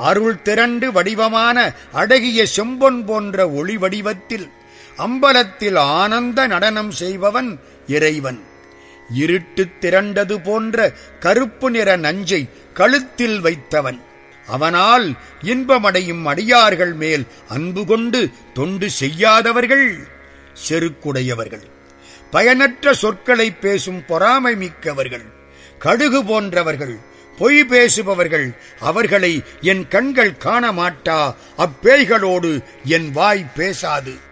அருள் திரண்டு வடிவமான அழகிய செம்பொன் போன்ற ஒளி வடிவத்தில் அம்பலத்தில் ஆனந்த நடனம் செய்பவன் இறைவன் இருட்டு திரண்டது போன்ற கருப்பு நிற நஞ்சை கழுத்தில் வைத்தவன் அவனால் இன்பமடையும் அடியார்கள் மேல் அன்பு கொண்டு தொண்டு செய்யாதவர்கள் செருக்குடையவர்கள் பயனற்ற சொற்களை பேசும் பொறாமை மிக்கவர்கள் கடுகு போன்றவர்கள் பொய் பேசுபவர்கள் அவர்களை என் கண்கள் காண மாட்டா அப்பேய்களோடு என் வாய் பேசாது